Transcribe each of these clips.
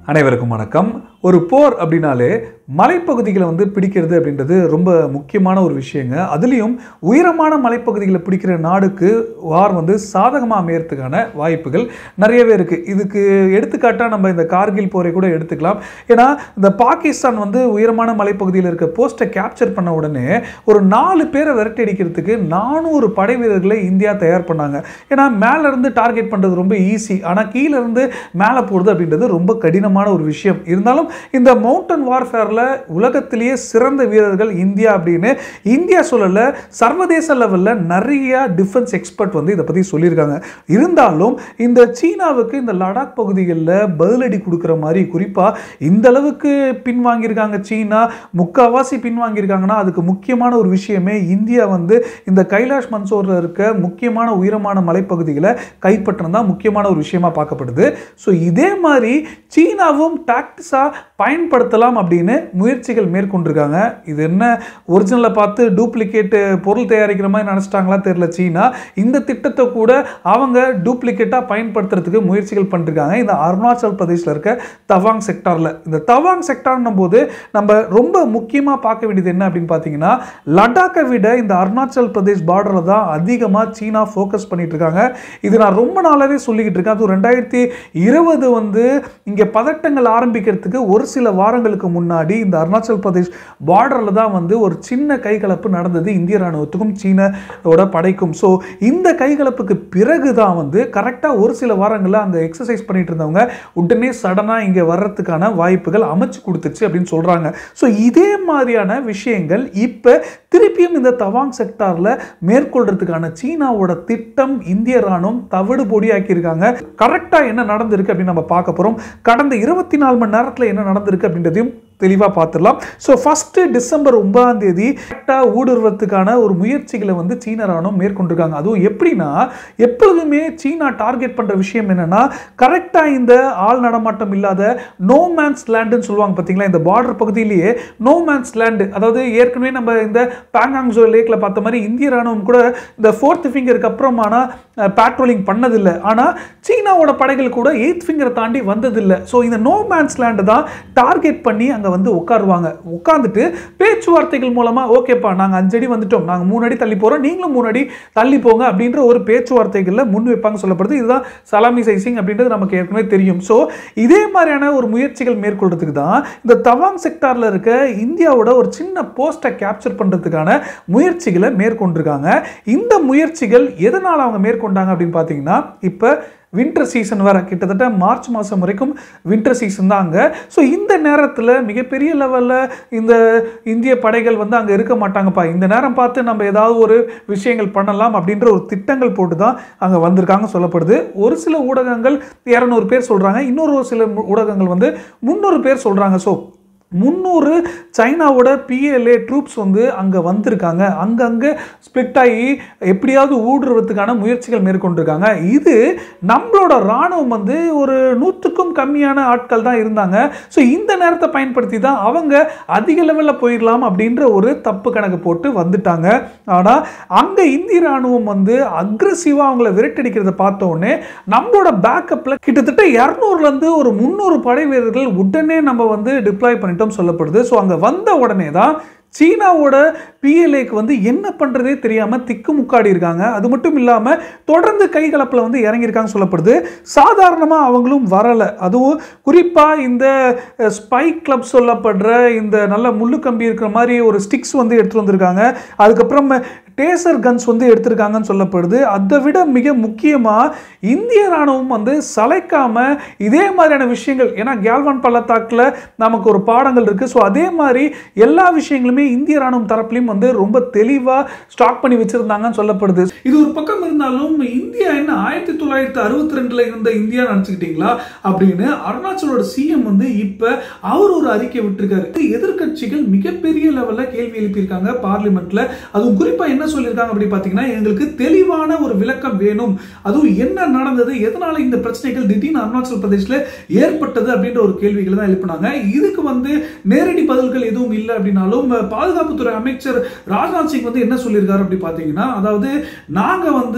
அனைவருக்கும் வணக்கம் ஒரு போர் அப்படின்னாலே மலைப்பகுதிகளை வந்து பிடிக்கிறது அப்படின்றது ரொம்ப முக்கியமான ஒரு விஷயங்க அதுலேயும் உயரமான மலைப்பகுதிகளை பிடிக்கிற நாடுக்கு வார் வந்து சாதகமாக அமையறதுக்கான வாய்ப்புகள் நிறையவே இருக்குது இதுக்கு எடுத்துக்காட்டாக நம்ம இந்த கார்கில் போரை கூட எடுத்துக்கலாம் ஏன்னா இந்த பாகிஸ்தான் வந்து உயரமான மலைப்பகுதியில் இருக்க போஸ்ட்டை கேப்சர் பண்ண உடனே ஒரு நாலு பேரை விரட்டி அடிக்கிறதுக்கு நானூறு படை வீரர்களை இந்தியா தயார் பண்ணாங்க ஏன்னா மேல இருந்து டார்கெட் பண்ணுறது ரொம்ப ஈஸி ஆனால் கீழே இருந்து மேலே போகிறது அப்படின்றது ரொம்ப கடினமான ஒரு விஷயம் இருந்தாலும் இந்த மவுண்டன் வார்ஃபேரில் உலகத்திலேயே சிறந்த வீரர்கள் இந்தியா அப்படின்னு இந்தியா சொல்லல சர்வதேச லெவலில் நிறைய டிஃபென்ஸ் எக்ஸ்பர்ட் வந்து இதை பற்றி சொல்லியிருக்காங்க இருந்தாலும் இந்த சீனாவுக்கு இந்த லடாக் பகுதிகளில் பதிலடி கொடுக்குற மாதிரி குறிப்பாக இந்த அளவுக்கு பின்வாங்கியிருக்காங்க சீனா முக்காவாசி பின்வாங்கியிருக்காங்கன்னா அதுக்கு முக்கியமான ஒரு விஷயமே இந்தியா வந்து இந்த கைலாஷ் மன்சோரில் இருக்க முக்கியமான உயரமான மலைப்பகுதிகளை கைப்பற்றினது தான் முக்கியமான ஒரு விஷயமா பார்க்கப்படுது ஸோ இதே மாதிரி சீனாவும் டாக்டிஸாக பயன்படுத்தலாம் அப்படின்னு முயற்சிகள் மேற்கொண்டிருக்காங்க இது என்ன ஒரிஜினலை பார்த்து டூப்ளிகேட்டு பொருள் தயாரிக்கிற மாதிரி நினச்சிட்டாங்களா தெரியல சீனா இந்த திட்டத்தை கூட அவங்க டூப்ளிகேட்டாக பயன்படுத்துறதுக்கு முயற்சிகள் பண்ணிருக்காங்க இந்த அருணாச்சல் பிரதேசில் இருக்க தவாங் செக்டாரில் இந்த தவாங் செக்டார்னும் போது நம்ம ரொம்ப முக்கியமாக பார்க்க வேண்டியது என்ன அப்படின்னு பார்த்தீங்கன்னா லடாக்கை விட இந்த அருணாச்சல் பிரதேஷ் பார்டரில் தான் அதிகமாக சீனா ஃபோக்கஸ் பண்ணிட்டு இருக்காங்க இது நான் ரொம்ப நாளாவே சொல்லிக்கிட்டு இருக்கேன் அது ரெண்டாயிரத்தி இருபது வந்து இங்கே பதட்டங்கள் ஆரம்பிக்கிறதுக்கு ஒரு சில வாரங்களுக்கு முன்னாடி இந்த அருணாச்சல் பிரதேஷ் பார்டரில் தான் வந்து ஒரு சின்ன கைகலப்பு நடந்தது இந்திய ராணுவத்துக்கும் சீனாவோட படைக்கும் ஸோ இந்த கைகலப்புக்கு பிறகு தான் வந்து கரெக்டாக ஒரு சில வாரங்களில் அங்கே எக்ஸசைஸ் பண்ணிட்டு இருந்தவங்க உடனே சடனாக இங்கே வர்றதுக்கான வாய்ப்புகள் அமைச்சு கொடுத்துச்சு அப்படின்னு சொல்கிறாங்க ஸோ இதே மாதிரியான விஷயங்கள் இப்போ திருப்பியும் இந்த தவாங் செக்டாரில் மேற்கொள்றதுக்கான சீனாவோட திட்டம் இந்திய ராணுவம் தவிடு பொடியாக்கியிருக்காங்க கரெக்டாக என்ன நடந்திருக்கு அப்படின்னு நம்ம பார்க்க போகிறோம் கடந்த இருபத்தி நாலு மணி நேரத்தில் என்ன நடந்திருக்கு அப்படின்றதையும் தெளிவாக பார்த்துடலாம் ஸோ ஃபஸ்ட்டு டிசம்பர் ஒன்பதாம் தேதி கரெக்டாக ஊடுருவத்துக்கான ஒரு முயற்சிகளை வந்து சீன ராணுவம் மேற்கொண்டிருக்காங்க அதுவும் எப்படின்னா எப்பொழுதுமே சீனா டார்கெட் பண்ணுற விஷயம் என்னென்னா கரெக்டாக இந்த ஆள் நடமாட்டம் இல்லாத நோ மேன்ஸ் லேண்டுன்னு சொல்லுவாங்க பார்த்தீங்களா இந்த பார்டர் பகுதியிலேயே நோ மேன்ஸ் லேண்டு அதாவது ஏற்கனவே நம்ம இந்த பேங்காங்ஸோ லேக்கில் பார்த்த மாதிரி இந்திய ராணுவம் கூட இந்த ஃபோர்த் ஃபிங்கருக்கு அப்புறமான பேட்ரோலிங் பண்ணதில்லை ஆனால் சீனாவோட படைகள் கூட எயித் ஃபிங்கரை தாண்டி வந்ததில்லை ஸோ இந்த நோ மேன்ஸ் லேண்டை தான் டார்கெட் பண்ணி அங்கே வந்து உட்காருவாங்க உட்காந்துட்டு பேச்சுவார்த்தைகள் மூலமாக ஓகேப்பா நாங்கள் அஞ்சடி வந்துட்டோம் நாங்கள் மூணு அடி தள்ளி போகிறோம் நீங்களும் மூணு அடி தள்ளி போங்க அப்படின்ற ஒரு பேச்சுவார்த்தைகளில் முன் வைப்பாங்க சொல்லப்படுது இதுதான் சலாமி சைசிங் அப்படின்றது நமக்கு ஏற்கனவே தெரியும் ஸோ இதே மாதிரியான ஒரு முயற்சிகள் மேற்கொள்றதுக்கு தான் இந்த தவாங் செக்டாரில் இருக்க இந்தியாவோட ஒரு சின்ன போஸ்ட்டை கேப்சர் பண்ணுறதுக்கான முயற்சிகளை மேற்கொண்டிருக்காங்க இந்த முயற்சிகள் எதனால் அவங்க மேற்கொண்டாங்க அப்படின்னு பார்த்தீங்கன்னா இப்போ வின்டர் சீசன் வர கிட்டத்தட்ட மார்ச் மாதம் வரைக்கும் வின்டர் சீசன் தான் அங்கே ஸோ இந்த நேரத்தில் மிகப்பெரிய லெவலில் இந்த இந்திய படைகள் வந்து அங்கே இருக்க மாட்டாங்கப்பா இந்த நேரம் பார்த்து நம்ம ஏதாவது ஒரு விஷயங்கள் பண்ணலாம் அப்படின்ற ஒரு திட்டங்கள் போட்டு தான் அங்கே வந்திருக்காங்க சொல்லப்படுது ஒரு சில ஊடகங்கள் இரநூறு பேர் சொல்கிறாங்க இன்னொரு ஒரு சில ஊடகங்கள் வந்து முந்நூறு பேர் சொல்கிறாங்க ஸோ முந்நூறு சைனாவோட பிஎல்ஏ ட்ரூப்ஸ் வந்து அங்கே வந்திருக்காங்க அங்கங்கே ஸ்பிளிட் ஆகி எப்படியாவது ஊடுருவதுக்கான முயற்சிகள் மேற்கொண்டிருக்காங்க இது நம்மளோட இராணுவம் வந்து ஒரு நூற்றுக்கும் கம்மியான ஆட்கள் தான் இருந்தாங்க ஸோ இந்த நேரத்தை பயன்படுத்தி தான் அவங்க அதிக லெவலில் போயிடலாம் அப்படின்ற ஒரு தப்பு கணக்கு போட்டு வந்துட்டாங்க ஆனால் அங்கே இந்திய இராணுவம் வந்து அக்ரஸிவாக அவங்கள விரட்டடிக்கிறத பார்த்த உடனே நம்மளோட பேக்கப்பில் கிட்டத்தட்ட இரநூறுலேருந்து ஒரு முந்நூறு படை வீரர்கள் உடனே நம்ம வந்து டிப்ளாய் பண்ணி பண்ணிட்டோம் சொல்லப்படுது ஸோ அங்கே வந்த உடனே தான் சீனாவோட பிஎல்ஏக்கு வந்து என்ன பண்ணுறதே தெரியாமல் திக்கு முக்காடி இருக்காங்க அது மட்டும் இல்லாமல் தொடர்ந்து கைகலப்பில் வந்து இறங்கியிருக்காங்க சொல்லப்படுது சாதாரணமாக அவங்களும் வரலை அதுவும் குறிப்பாக இந்த ஸ்பை கிளப் சொல்லப்படுற இந்த நல்ல முள்ளு கம்பி இருக்கிற மாதிரி ஒரு ஸ்டிக்ஸ் வந்து எடுத்துகிட்டு வந்திருக்காங்க அதுக்கப்புறம் டேசர் கன்ஸ் வந்து எடுத்திருக்காங்கன்னு சொல்லப்படுது அதை விட மிக முக்கியமாக இந்திய ராணுவம் வந்து சளைக்காமல் இதே மாதிரியான விஷயங்கள் ஏன்னா கேல்வான் பள்ளத்தாக்கில் நமக்கு ஒரு பாடங்கள் இருக்குது ஸோ அதே மாதிரி எல்லா விஷயங்களுமே இந்திய ராணுவம் தரப்புலையும் வந்து ரொம்ப தெளிவாக ஸ்டாக் பண்ணி வச்சுருந்தாங்கன்னு சொல்லப்படுது இது ஒரு பக்கம் இருந்தாலும் இந்தியா என்ன ஆயிரத்தி தொள்ளாயிரத்தி அறுபத்தி ரெண்டில் இருந்த இந்தியா நினச்சிக்கிட்டீங்களா அப்படின்னு அருணாச்சலோட சிஎம் வந்து இப்போ அவர் ஒரு அறிக்கை விட்டுருக்காரு எதிர்கட்சிகள் மிகப்பெரிய லெவலில் கேள்வி எழுப்பியிருக்காங்க பார்லிமெண்ட்ல அதுவும் குறிப்பாக என்ன சொல்லியிருக்காங்க அப்படி பார்த்தீங்கன்னா எங்களுக்கு தெளிவான ஒரு விளக்கம் வேணும் அதுவும் என்ன நடந்தது எதனால இந்த பிரச்சனைகள் திடீர்னு அருணாச்சல் பிரதேசில் ஏற்பட்டது அப்படின்ற ஒரு கேள்விகளை தான் எழுப்பினாங்க இதுக்கு வந்து நேரடி பதில்கள் எதுவும் இல்லை அப்படின்னாலும் பாதுகாப்புத்துறை அமைச்சர் ராஜ்நாத் சிங் வந்து என்ன சொல்லியிருக்காரு அப்படி பார்த்தீங்கன்னா அதாவது நாங்கள் வந்து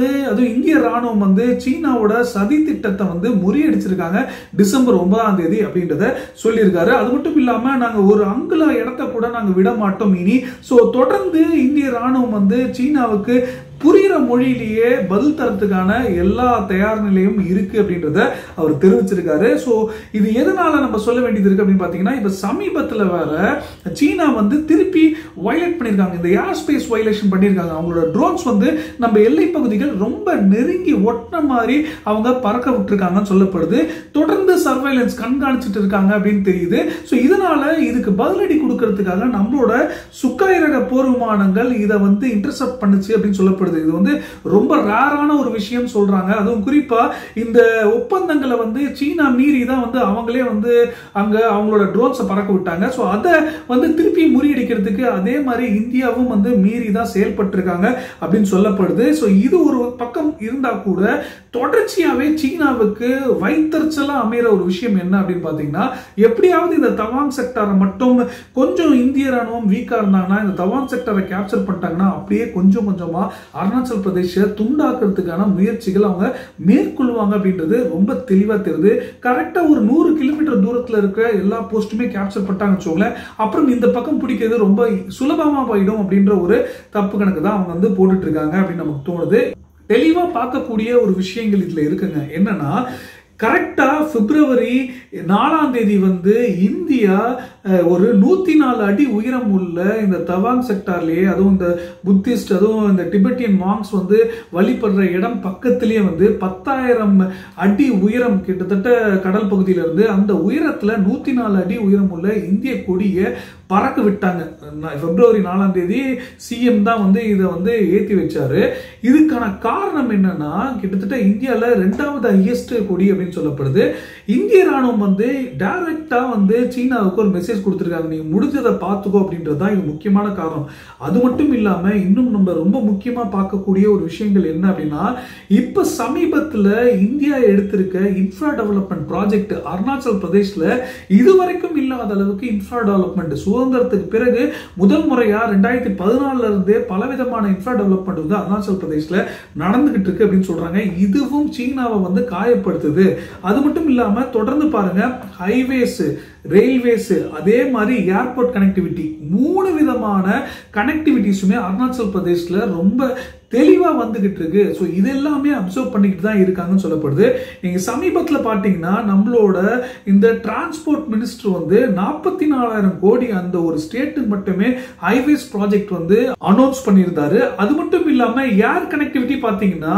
அதுவும் இந்திய ராணுவம் வந்து சீனாவோட சதி திட்டத்தை வந்து முறியடிச்சிருக்காங்க டிசம்பர் ஒன்பதாம் தேதி அப்படின்றத சொல்லியிருக்காரு அது மட்டும் இல்லாம நாங்க ஒரு அங்குல இடத்த கூட நாங்க விட மாட்டோம் இனி சோ தொடர்ந்து இந்திய ராணுவம் வந்து சீனாவுக்கு புரிகிற மொழியிலேயே பதில் தரத்துக்கான எல்லா தயார் நிலையும் இருக்கு அப்படின்றத அவர் தெரிவிச்சிருக்காரு ஸோ இது எதனால நம்ம சொல்ல வேண்டியது இருக்கு அப்படின்னு பார்த்தீங்கன்னா இப்போ சமீபத்தில் வேற சீனா வந்து திருப்பி வயலேட் பண்ணியிருக்காங்க இந்த ஏர் ஸ்பேஸ் வயலேஷன் பண்ணியிருக்காங்க அவங்களோட ட்ரோன்ஸ் வந்து நம்ம எல்லை பகுதிகள் ரொம்ப நெருங்கி ஒட்டின மாதிரி அவங்க பறக்க விட்டுருக்காங்கன்னு சொல்லப்படுது தொடர்ந்து சர்வைலன்ஸ் கண்காணிச்சிட்டு இருக்காங்க அப்படின்னு தெரியுது ஸோ இதனால இதுக்கு பதிலடி கொடுக்கறதுக்காக நம்மளோட சுக்காய் ரக போர் விமானங்கள் இதை வந்து இன்டர்செப்ட் பண்ணுச்சு அப்படின்னு சொல்லப்படுது இது வந்து ரொம்ப ரேரான ஒரு விஷயம் சொல்றாங்க அதுவும் குறிப்பா இந்த ஒப்பந்தங்களை வந்து சீனா மீறி தான் வந்து அவங்களே வந்து அங்க அவங்களோட ட்ரோன்ஸை பறக்க விட்டாங்க ஸோ அதை வந்து திருப்பி முறியடிக்கிறதுக்கு அதே மாதிரி இந்தியாவும் வந்து மீறி தான் செயல்பட்டிருக்காங்க அப்படின்னு சொல்லப்படுது ஸோ இது ஒரு பக்கம் இருந்தா கூட தொடர்ச்சியாவே சீனாவுக்கு வைத்தறிச்சலா அமைகிற ஒரு விஷயம் என்ன அப்படின்னு பாத்தீங்கன்னா எப்படியாவது இந்த தவாங் செக்டாரை மட்டும் கொஞ்சம் இந்திய ராணுவம் வீக்கா இருந்தாங்கன்னா இந்த தவாங் செக்டாரை கேப்சர் பண்ணிட்டாங்கன்னா அப்படியே கொஞ்சம் கொஞ்சமா அருணாச்சல் பிரதேச துண்டாக்குறதுக்கான முயற்சிகள் அவங்க மேற்கொள்வாங்க அப்படின்றது ரொம்ப தெளிவா தெரியுது கரெக்டா ஒரு நூறு கிலோமீட்டர் தூரத்துல இருக்கிற எல்லா போஸ்ட்டுமே கேப்சர் பண்ணிட்டாங்கன்னு வச்சுக்கோங்களேன் அப்புறம் இந்த பக்கம் பிடிக்கிறது ரொம்ப சுலபமா போயிடும் அப்படின்ற ஒரு தப்பு கணக்கு தான் அவங்க வந்து போட்டுட்டு இருக்காங்க அப்படின்னு நமக்கு தோணுது தெளிவா பார்க்கக்கூடிய ஒரு விஷயங்கள் இதுல இருக்குங்க என்னன்னா கரெக்டா பிப்ரவரி நாலாம் தேதி வந்து இந்தியா அஹ், ஒரு நூத்தி நாலு அடி உயரம் உள்ள இந்த தவாங் செக்டார்லயே அதுவும் இந்த புத்திஸ்ட் அதுவும் இந்த டிபெட்டியன் மாங்ஸ் வந்து வழிபடுற இடம் பக்கத்திலேயே வந்து பத்தாயிரம் அடி உயரம் கிட்டத்தட்ட கடல் பகுதியில இருந்து அந்த உயரத்துல நூத்தி நாலு அடி உயரம் உள்ள இந்திய கொடியை பறக்க விட்டாங்க நா- பிப்ரவரி நாலாம் தேதி சிஎம் தான் வந்து இதை வந்து ஏத்தி வச்சாரு இதுக்கான காரணம் என்னன்னா கிட்டத்தட்ட இந்தியால ரெண்டாவது ஹையஸ்ட் கொடி அப்படின்னு சொல்லப்படுது இந்திய ராணுவம் வந்து டைரக்டா வந்து சீனாவுக்கு ஒரு மெசேஜ் கொடுத்துருக்காங்க நீங்க முடிஞ்சதை பார்த்துக்கோ அப்படின்றது தான் இது முக்கியமான காரணம் அது மட்டும் இல்லாம இன்னும் நம்ம ரொம்ப முக்கியமா பார்க்கக்கூடிய ஒரு விஷயங்கள் என்ன அப்படின்னா இப்ப சமீபத்துல இந்தியா எடுத்திருக்க இன்ஃப்ரா டெவலப்மெண்ட் ப்ராஜெக்ட் அருணாச்சல் பிரதேஷ்ல இதுவரைக்கும் இல்லாத அளவுக்கு இன்ஃப்ரா டெவலப்மெண்ட் சுதந்திரத்துக்கு பிறகு முதல் முறையா ரெண்டாயிரத்தி பதினாலுல இருந்தே பலவிதமான இன்ஃப்ரா டெவலப்மெண்ட் வந்து அருணாச்சல் பிரதேஷ்ல நடந்துகிட்டு இருக்கு அப்படின்னு சொல்றாங்க இதுவும் சீனாவை வந்து காயப்படுத்துது அது மட்டும் இல்லாம தொடர்ந்து பாருங்க ஹைவேஸ் ரயில்வேஸ் அதே மாதிரி ஏர்போர்ட் கனெக்டிவிட்டி மூணு விதமான கனெக்டிவிட்டிஸுமே அருணாச்சல் பிரதேஷ்ல ரொம்ப தெளிவா வந்துகிட்டு இருக்கு ஸோ இது எல்லாமே அப்சர்வ் பண்ணிக்கிட்டு தான் இருக்காங்கன்னு சொல்லப்படுது நீங்க சமீபத்தில் பார்த்தீங்கன்னா நம்மளோட இந்த டிரான்ஸ்போர்ட் மினிஸ்டர் வந்து நாற்பத்தி நாலாயிரம் கோடி அந்த ஒரு ஸ்டேட்டுக்கு மட்டுமே ஹைவேஸ் ப்ராஜெக்ட் வந்து அனௌன்ஸ் பண்ணியிருந்தாரு அது மட்டும் இல்லாம ஏர் கனெக்டிவிட்டி பார்த்தீங்கன்னா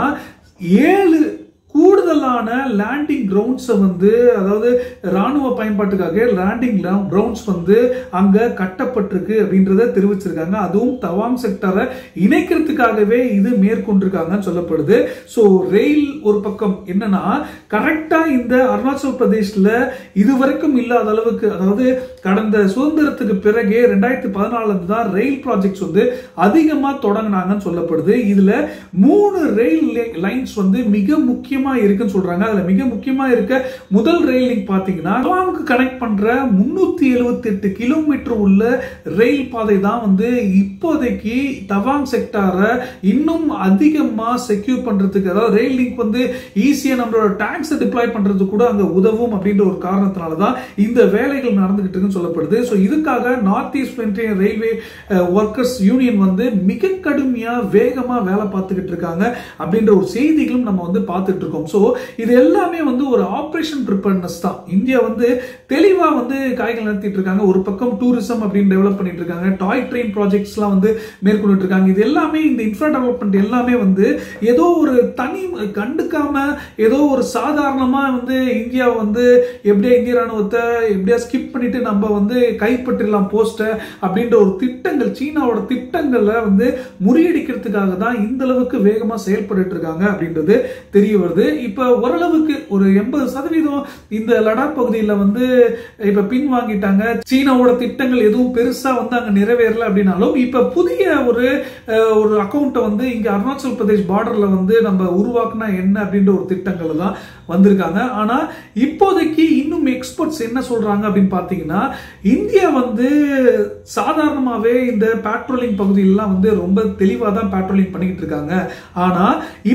ஏழு கூடுதலான லேண்டிங் கிரவுண்ட்ஸை வந்து அதாவது ராணுவ பயன்பாட்டுக்காக லேண்டிங் கிரவுண்ட்ஸ் வந்து அங்க கட்டப்பட்டிருக்கு அப்படின்றத தெரிவிச்சிருக்காங்க அதுவும் தவாங் செக்டரை இணைக்கிறதுக்காகவே இது மேற்கொண்டிருக்காங்கன்னு சொல்லப்படுது ஸோ ரயில் ஒரு பக்கம் என்னன்னா கரெக்டா இந்த அருணாச்சல் பிரதேஷ்ல இதுவரைக்கும் இல்லாத அளவுக்கு அதாவது கடந்த சுதந்திரத்துக்கு பிறகே ரெண்டாயிரத்தி பதினாலுல தான் ரயில் ப்ராஜெக்ட்ஸ் வந்து அதிகமா தொடங்கினாங்கன்னு சொல்லப்படுது இதுல மூணு ரயில் லைன்ஸ் வந்து மிக முக்கியமா இருக்குன்னு சொல்றாங்க அதுல மிக முக்கியமா இருக்க முதல் ரயில் லிங்க் பாத்தீங்கன்னா தவாங்க்கு கனெக்ட் பண்ற முன்னூத்தி எழுபத்தி எட்டு கிலோமீட்டர் உள்ள ரயில் பாதை தான் வந்து இப்போதைக்கு தவாங் செக்டாரை இன்னும் அதிகமா செக்யூர் பண்றதுக்கு அதாவது ரயில் லிங்க் வந்து ஈஸியா நம்மளோட டேங்க்ஸை டிப்ளாய் பண்றது கூட அங்க உதவும் அப்படின்ற ஒரு காரணத்தினால தான் இந்த வேலைகள் நடந்துகிட்டு இருக்குன்னு சொல்லப்படுது ஸோ இதுக்காக north east Indian railway workers union வந்து மிக கடுமையா வேகமா வேலை பார்த்துக்கிட்டு இருக்காங்க அப்படின்ற ஒரு செய்திகளும் நம்ம வந்து பார்த்துட்டு இருக்கோம் ஸோ இது எல்லாமே வந்து ஒரு ஆப்ரேஷன் ப்ரிப்பேர்னஸ் தான் இந்தியா வந்து தெளிவா வந்து காய்கள் நடத்திட்டு இருக்காங்க ஒரு பக்கம் டூரிசம் அப்படின்னு டெவலப் பண்ணிட்டு இருக்காங்க டாய் ட்ரெயின் ப்ராஜெக்ட்ஸ்லாம் வந்து மேற்கொண்டுட்டு இருக்காங்க இது எல்லாமே இந்த இன்ஃப்ரா டெவலப்மெண்ட் எல்லாமே வந்து ஏதோ ஒரு தனி கண்டுக்காம ஏதோ ஒரு சாதாரணமா வந்து இந்தியா வந்து எப்படியா இந்திய ராணுவத்தை எப்படியா ஸ்கிப் பண்ணிட்டு நம்ம வந்து கைப்பற்றிடலாம் போஸ்ட அப்படின்ற ஒரு திட்டங்கள் சீனாவோட திட்டங்களை வந்து முறியடிக்கிறதுக்காக தான் இந்த அளவுக்கு வேகமா செயல்பட்டு இருக்காங்க அப்படின்றது தெரிய வருது இப்ப ஓரளவுக்கு ஒரு எண்பது சதவீதம் இந்த லடாக் பகுதியில் வந்து இப்ப பின் வாங்கிட்டாங்க சீனாவோட திட்டங்கள் எதுவும் பெருசா வந்து அங்க நிறைவேறல அப்படின்னாலும் இப்ப புதிய ஒரு அஹ், ஒரு அக்கௌண்ட்டை வந்து இங்க அருணாச்சல் பிரதேஷ் பார்டர்ல வந்து நம்ம உருவாக்குனா என்ன அப்படின்ற ஒரு திட்டங்கள் தான் வந்திருக்காங்க ஆனா இப்போதைக்கு இன்னும் எக்ஸ்பர்ட்ஸ் என்ன சொல்றாங்க அப்படின்னு பாத்தீங்கன்னா இந்தியா வந்து சாதாரணமாவே இந்த பேட்ரோலிங் பகுதியிலலாம் வந்து ரொம்ப தெளிவா தான் பேட்ரோலிங் பண்ணிக்கிட்டு இருக்காங்க ஆனா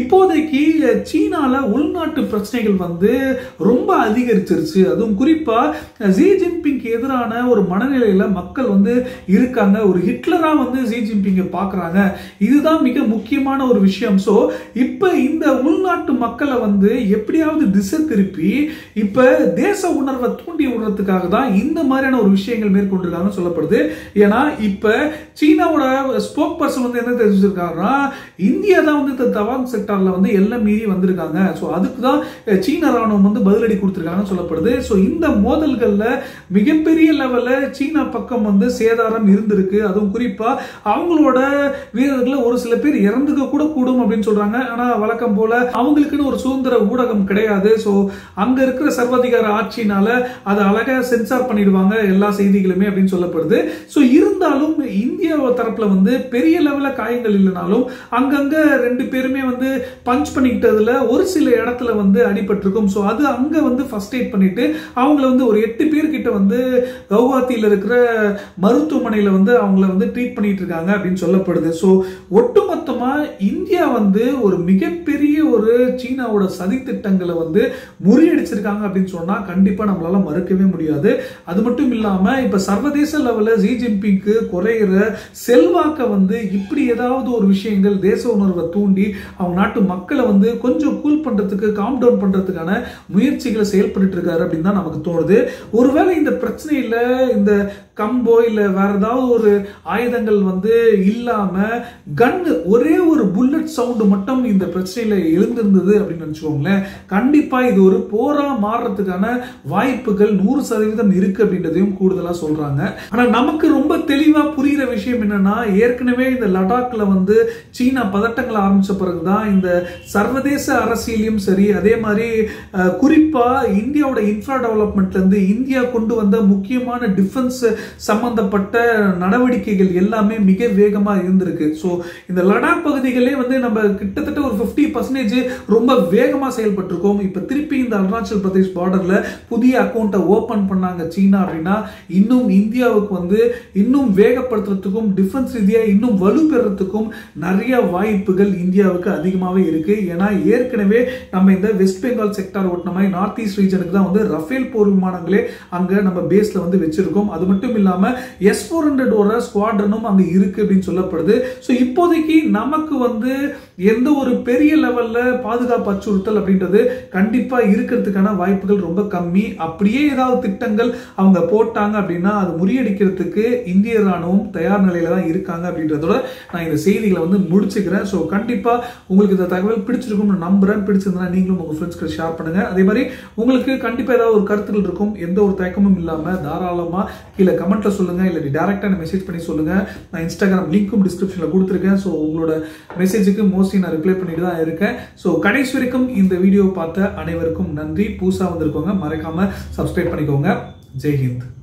இப்போதைக்கு சீனால உள்நாட்டு பிரச்சனைகள் வந்து ரொம்ப அதிகரிச்சிருச்சு அதுவும் குறிப்பா ஜி ஜின்பிங்க்கு எதிரான ஒரு மனநிலையில மக்கள் வந்து இருக்காங்க ஒரு ஹிட்லரா வந்து ஜி ஜின்பிங்கை பார்க்கறாங்க இதுதான் மிக முக்கியமான ஒரு விஷயம் ஸோ இப்போ இந்த உள்நாட்டு மக்களை வந்து எப்படியாவது திசை திருப்பி இப்போ தேச உணர்வை தூண்டி விடுறதுக்காக தான் இந்த மாதிரியான ஒரு விஷயங்கள் மேற்கொண்டிருக்காங்கன்னு சொல்லப்படுது ஏன்னா இப்போ சீனாவோட ஸ்போக் பர்சன் வந்து என்ன தெரிஞ்சிருக்காருன்னா இந்தியா தான் வந்து இந்த தவாங் செக்டார்ல வந்து எல்லாம் மீறி வந்திருக்காங்க ஸோ அதுக்கு தான் சீன ராணுவம் வந்து பதிலடி கொடுத்துருக்காங்கன்னு சொல்லப்படுது ஸோ இந்த மோதல்களில் மிகப்பெரிய லெவலில் சீனா பக்கம் வந்து சேதாரம் இருந்திருக்கு அதுவும் குறிப்பா அவங்களோட வீரர்கள் ஒரு சில பேர் இறந்துக்க கூட கூடும் அப்படின்னு சொல்றாங்க ஆனா வழக்கம் போல அவங்களுக்குன்னு ஒரு சுதந்திர ஊடகம் கிடையாது ஸோ அங்க இருக்கிற சர்வாதிகார ஆட்சினால அதை அழகா சென்சார் பண்ணிடுவாங்க எல்லா செய்திகளுமே அப்படின்னு சொல்லப்படுது ஸோ இருந்தாலும் இந்தியா தரப்புல வந்து பெரிய லெவல்ல காயங்கள் இல்லைனாலும் அங்கங்க ரெண்டு பேருமே வந்து பஞ்ச் பண்ணிக்கிட்டதுல ஒரு சில இடத்துல வந்து அடிபட்டிருக்கும் ஸோ அது அங்க வந்து ஃபர்ஸ்ட் எய்ட் பண்ணிட்டு அவங்கள வந்து ஒரு எட்டு பேர்கிட்ட வந்து கவுஹாத்தியில் இருக்கிற மருத்துவமனையில வந்து அவங்கள வந்து ட்ரீட் பண்ணிட்டு இருக்காங்க அப்படின்னு சொல்லப்படுது ஸோ ஒட்டுமொத்தமா இந்தியா வந்து ஒரு மிகப்பெரிய ஒரு சீனாவோட சதி திட்டங்களை வந்து முறியடிச்சிருக்காங்க அப்படின்னு சொன்னா கண்டிப்பா நம்மளால மறுக்கவே முடியாது அது மட்டும் இல்லாம இப்ப சர்வதேச லெவல்ல ஜி ஜின்பிங்க்கு குறையிற செல்வாக்க வந்து இப்படி ஏதாவது ஒரு விஷயங்கள் தேச உணர்வை தூண்டி அவங்க நாட்டு மக்களை வந்து கொஞ்சம் கூல் பண்றதுக்கு காம் டவுன் பண்றதுக்கான முயற்சிகளை செயல்பட்டு இருக்காரு அப்படின்னு தான் நமக்கு தோணுது ஒருவேளை இந்த பிரச்சனையில இந்த கம்போ இல்ல வேற ஏதாவது ஒரு ஆயுதங்கள் வந்து இல்லாம கன்னு ஒரே ஒரு புல்லட் சவுண்டு மட்டும் இந்த பிரச்சனையில எழுந்திருந்தது அப்படின்னு நினைச்சுக்கோங்களேன் கண்டிப்பா இது ஒரு போரா மாறுறதுக்கான வாய்ப்புகள் நூறு சதவீதம் இருக்கு அப்படின்றதையும் கூடுதலா சொல்றாங்க ஆனா நமக்கு ரொம்ப தெளிவா புரியுற விஷயம் என்னன்னா ஏற்கனவே இந்த லடாக்ல வந்து சீனா பதட்டங்கள் ஆரம்பிச்ச பிறகுதான் இந்த சர்வதேச அரசியலையும் சரி அதே மாதிரி அஹ், குறிப்பா இந்தியாவோட இன்ஃப்ரா டெவலப்மெண்ட்ல இருந்து இந்தியா கொண்டு வந்த முக்கியமான டிஃபென்ஸ் சம்பந்தப்பட்ட நடவடிக்கைகள் எல்லாமே மிக வேகமா இருந்திருக்கு ஸோ இந்த லடாக் பகுதிகளே வந்து நம்ம கிட்டத்தட்ட ஒரு ஃபிஃப்டி பர்சன்டேஜ் ரொம்ப வேகமா செயல்பட்டிருக்கோம் இப்ப திருப்பி இந்த அருணாச்சல் பிரதேஷ் பார்டர்ல புதிய அக்கௌண்ட்டை ஓபன் பண்ணாங்க சீனா அப்படின்னா இன்னும் இந்தியாவுக்கு வந்து இன்னும் வேகப்படுத்துறதுக்கும் டிஃபென்ஸ் ரீதியா இன்னும் வலு பெறத்துக்கும் நிறைய வாய்ப்புகள் இந்தியாவுக்கு அதிகமாகவே இருக்கு ஏன்னா ஏற்கனவே நம்ம இந்த வெஸ்ட் பெங்கால் செக்டார் ஓட்டின மாதிரி நார்த் ஈஸ்ட் ரீஜனுக்கு தான் வந்து ரஃபேல் போர் விமானங்களே அங்க நம்ம பேஸ்ல வந்து வச்சிருக்கோம் அது மட்டும் இல்லாம எஸ் ஃபோர் ஹண்ட்ரடோட ஸ்குவாட்ரனும் அங்க இருக்கு அப்படின்னு சொல்லப்படுது ஸோ இப்போதைக்கு நமக்கு வந்து எந்த ஒரு பெரிய லெவல்ல பாதுகாப்பு அச்சுறுத்தல் அப்படின்றது கண்டிப்பா இருக்கிறதுக்கான வாய்ப்புகள் ரொம்ப கம்மி அப்படியே ஏதாவது திட்டங்கள் அவங்க போட்டாங்க அப்படின்னா அது முறியடிக்கிறதுக்கு இந்திய ராணுவம் தயார் நிலையில தான் இருக்காங்க அப்படின்றதோட நான் இந்த செய்திகளை வந்து முடிச்சுக்கிறேன் ஸோ கண்டிப்பா உங்களுக்கு இந்த தகவல் பிடிச்சிருக்கும்னு நம்புறேன் பிடிச்சிருந்தா நீங்களும் உங்க ஃப்ரெண்ட்ஸ்க்கு ஷேர் பண்ணுங்க அதே மாதிரி உங்களுக்கு கண்டிப்பா ஏதாவது ஒரு கருத்துக்கள் இருக்கும் எந்த ஒரு தயக்கமும் இல்லாம தாராளமா கீழே கமெண்ட்ல சொல்லுங்க இல்லை டேரக்டா மெசேஜ் பண்ணி சொல்லுங்க நான் இன்ஸ்டாகிராம் லிங்க்கும் டிஸ்கிரிப்ஷன்ல கொடுத்துருக்கேன் ஸோ உங்களோட மெசேஜுக்கு மோஸ்ட்லி நான் ரிப்ளை பண்ணிட்டு தான் இருக்கேன் ஸோ கடைசி வரைக்கும் இந்த வீடியோ பார்த்த அனைவருக்கும் நன்றி புதுசாக வந்திருக்கோங்க மறக்காம சப்ஸ்கிரைப் பண்ணிக்கோங்க ஜெய் ஹிந்த்